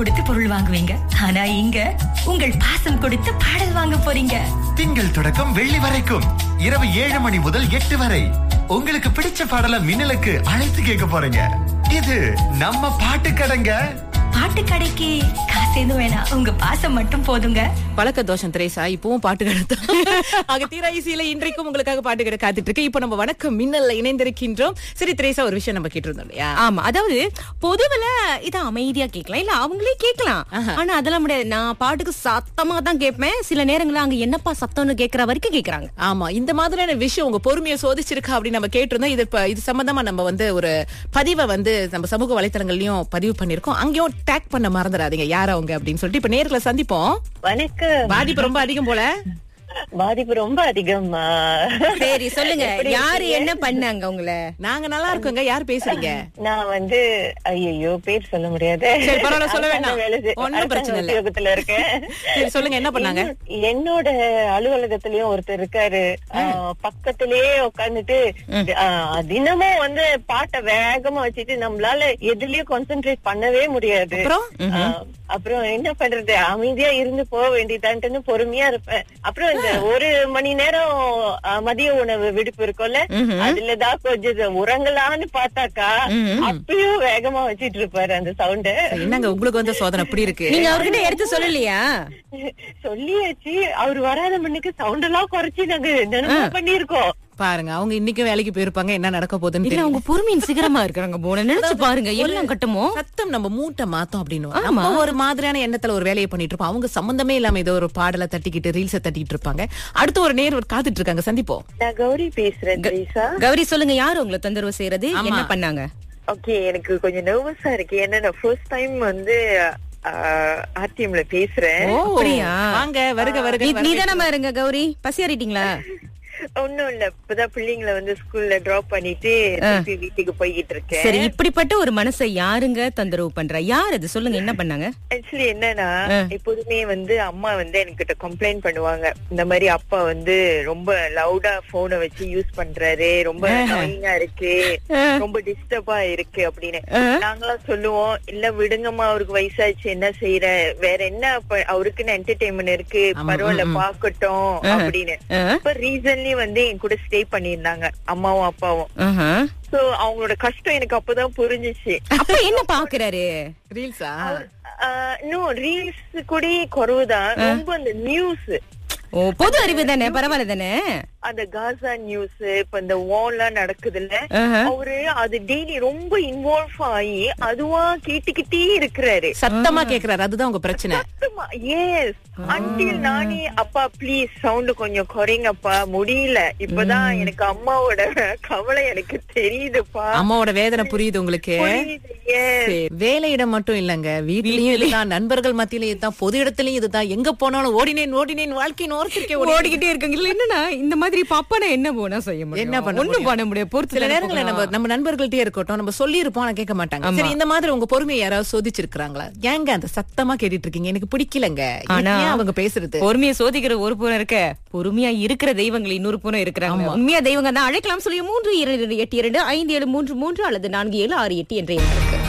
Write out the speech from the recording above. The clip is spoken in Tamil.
கொடுத்து பொருள் வாங்குவீங்க ஆனா இங்க உங்கள் பாசம் கொடுத்து பாடல் வாங்க போறீங்க திங்கள் தொடக்கம் வெள்ளி வரைக்கும் இரவு ஏழு மணி முதல் எட்டு வரை உங்களுக்கு பிடிச்ச பாடல மின்னலுக்கு அழைத்து கேட்க போறீங்க இது நம்ம பாட்டு கடைங்க பாட்டு கடைக்கு காசு எதுவும் வேணாம் உங்க பாசம் மட்டும் போதுங்க பழக்க தோஷம் திரேசா இப்பவும் பாட்டு கடை ஆக தீரா இசையில இன்றைக்கும் உங்களுக்காக பாட்டு கடை காத்துட்டு இருக்கு இப்போ நம்ம வணக்கம் மின்னல்ல இணைந்திருக்கின்றோம் சரி திரேசா ஒரு விஷயம் நம்ம கேட்டிருந்தோம் இல்லையா ஆமா அதாவது பொதுவுல இத அமைதியா கேட்கலாம் இல்ல அவங்களே கேட்கலாம் ஆனா அதெல்லாம் முடியாது நான் பாட்டுக்கு சத்தமா தான் கேட்பேன் சில நேரங்கள்ல அங்க என்னப்பா சத்தம்னு கேக்குற வரைக்கும் கேக்குறாங்க ஆமா இந்த மாதிரியான விஷயம் உங்க பொறுமையை சோதிச்சிருக்கா அப்படின்னு நம்ம கேட்டிருந்தோம் இது இப்ப இது சம்பந்தமா நம்ம வந்து ஒரு பதிவை வந்து நம்ம சமூக வலைத்தளங்கள்லயும் பதிவு பண்ணிருக்கோம் அங்கேயும் டேக் பண்ண மறந்துடாதீங்க யார் அவங்க அப்படின்னு சொல்லிட்டு இப்ப நேர்ல சந்திப்போம் வணக்கம் பாதிப்பு ரொம்ப அதிகம் போல பாதிப்பு ரொம்ப அதிகமா சரி சொல்லுங்க யாரு என்ன பண்ணாங்க உங்கள நாங்க நல்லா இருக்கோங்க யார் பேசுறீங்க நான் வந்து ஐயோ பேர் சொல்ல முடியாது சரி, பரவாயில்ல, சொல்ல அரசாங்க வேண்டாம். வேலை செய்- ஒண்ணும் அரசாங்க பிரச்சனை இல்ல. உத்தியோகத்துல இருக்கேன் சரி, சொல்லுங்க, என்ன பண்ணாங்க? என்னோ- என்னோட அலுவலகத்திலயும் ஒருத்தர் இருக்காரு ஆ, பக்கத்திலேயே உட்கார்ந்துட்டு ஆ, தினமும் வந்து பாட்டை வேகமா வச்சுட்டு நம்மளால எதுலயும் கான்சென்ட்ரேட் பண்ணவே முடியாது அப்புறம்? ஆ, அப்புறம் என்ன பண்றது அமைதியா இருந்து போக வேண்டியதான்ட்டுன்னு பொறுமையா இருப்பேன் அப்புறம் இந்த ஒரு மணி நேரம் ஆ, மதிய உணவு விடுப்பு இருக்கும்ல அதுலதான் கொஞ்சம் உறங்கலான்னு பார்த்தாக்கா அப்பயும் வேகமா வச்சிட்டு இருப்பாரு அந்த சவுண்ட என்னங்க உங்களுக்கு வந்து சோதனை அப்படி இருக்கு நீங்க அவர்கிட்ட எடுத்து சொல்லலையா சொல்லியாச்சு அவர் வராத மண்ணுக்கு சவுண்ட் எல்லாம் குறைச்சு நாங்க நினைவு பண்ணிருக்கோம் பாருங்க அவங்க இன்னைக்கும் வேலைக்கு போயிருப்பாங்க என்ன நடக்க போகுதுன்னு இல்ல தெரியல. அவங்க பொறுமையின் சிகரமா இருக்கிறாங்க போன நினைச்சு பாருங்க எல்லாம் கட்டமோ சத்தம் நம்ம மூட்டை மாத்தோம் அப்படின்னு நம்ம ஒரு மாதிரியான எண்ணத்துல ஒரு வேலையை பண்ணிட்டு இருப்போம் அவங்க சம்பந்தமே இல்லாம ஏதோ ஒரு பாடலை தட்டிக்கிட்டு ரீல்ஸ தட்டிட்டு இருப்பாங்க அடுத்து ஒரு நேர் காத்துட்டு இருக்காங்க சந்திப்போம் நான் கௌரி பேசுறேன் திரேசா கௌரி சொல்லுங்க யாரு உங்களை தொந்தரவு செய்யறது என்ன பண்ணாங்க ஓகே எனக்கு கொஞ்சம் நர்வஸா இருக்கு ஏன்னா நான் ஃபர்ஸ்ட் டைம் வந்து ஆர்டிஎம்ல பேசுறேன் ஓ அப்படியா? வாங்க வருக வருக நீ- நீதானம்மா இருங்க கௌரி பசி அறிட்டீங்களா ஒண்ணும் இல்ல இப்பதான் பிள்ளைங்களை வந்து ஸ்கூல்ல டிராப் பண்ணிட்டு திருப்பி வீட்டுக்கு போய்கிட்டு இருக்கேன் சரி இப்படிப்பட்ட ஒரு மனசை யாருங்க தொந்தரவு பண்றா யார் அது சொல்லுங்க என்ன பண்ணாங்க ஆக்சுவலி என்னன்னா எப்போதுமே வந்து அம்மா வந்து என்கிட்ட கம்ப்ளைண்ட் பண்ணுவாங்க இந்த மாதிரி அப்பா வந்து ரொம்ப லவுடா போனை வச்சு யூஸ் பண்றாரு ரொம்ப annoying-ஆ இருக்கு ரொம்ப டிஸ்டர்பா இருக்கு அப்படின்னு நாங்களாம் சொல்லுவோம் இல்ல விடுங்கம்மா அவருக்கு வயசாச்சு என்ன செய்யற வேற என்ன அப்ப அவருக்குன்னு என்டர்டைன்மெண்ட் இருக்கு பரவாயில்ல பாக்கட்டும் அப்படின்னு இப்ப ரீசன்லி வந்து என் கூட ஸ்டே பண்ணியிருந்தாங்க அம்மாவும் அப்பாவும் ஆஹா. சோ அவங்களோட கஷ்டம் எனக்கு அப்பதான் புரிஞ்சுச்சு அப்ப என்ன பாக்குறாரு ரீல்ஸா இன்னும் ரீல்ஸ் கூட குறவுதான் ரொம்ப அந்த நியூஸ் ஓ பொது அறிவு தானே பரவாயில்ல தானே அந்த காசா நியூஸ் இப்ப இந்த வார்லாம் நடக்குதுல்ல ஆஹா. அவரு அது டெய்லி ரொம்ப இன்வால்வ் ஆகி அதுவா கேட்டுக்கிட்டே இருக்கிறாரு சத்தமா கேக்குறாரு அதுதான் உங்க பிரச்சனை எஸ் அன்டில் நானே அப்பா ப்ளீஸ் சவுண்ட் கொஞ்சம் குறைங்கப்பா முடியல இப்பதான் எனக்கு அம்மாவோட கவலை எனக்கு தெரியுதுப்பா அம்மாவோட வேதனை புரியுது உங்களுக்கு புரியுது, yes. சரி, வேலையிடம் மட்டும் இல்லங்க வீட்லயும் இதுதான் நண்பர்கள் மத்தியிலயும் இதுதான் பொது இடத்துலயும் இதுதான் எங்க போனாலும் ஓடினேன் ஓடினேன் வாழ்க்கையின் ஓரத்திற்கே ஓடி ஓடிக்கிட்டே இருக்காங்க இல்ல என்னன்னா இந்த மாதிரி பாப்பா நான் என்ன போனா செய்ய முடியும் என்ன பண்ண ஒண்ணும் பண்ண முடியாது பொறுத்து சில தானே நேரங்கள்ல நம்ம போகலாம். நம்ம நண்பர்கள்ட்டே இருக்கட்டும் நம்ம சொல்லி இருப்போம் ஆனா கேட்க மாட்டாங்க சரி இந்த மாதிரி உங்க பொறுமையை யாராவது சோதிச்சிருக்காங்களா ஏங்க அந்த சத்தமா கேட்டுட்டு இருக்கீங்க எனக்கு பிடிக்கலங்க ஆனா ஏன் அவங்க பேசுறது பொறுமையை சோதிக்கிற ஒரு புறம் இருக்க பொறுமையா இருக்கிற தெய்வங்கள் இன்னொரு புறம் இருக்கிறாங்க உண்மையா தெய்வங்க தான் அழைக்கலாம் சொல்லி மூன்று இரண்டு எட்டு இரண்டு ஐந்து ஏழு மூன்று மூன்று அல்லது நான்கு ஏழு ஆறு எட்டு என்ற எண் இருக்கு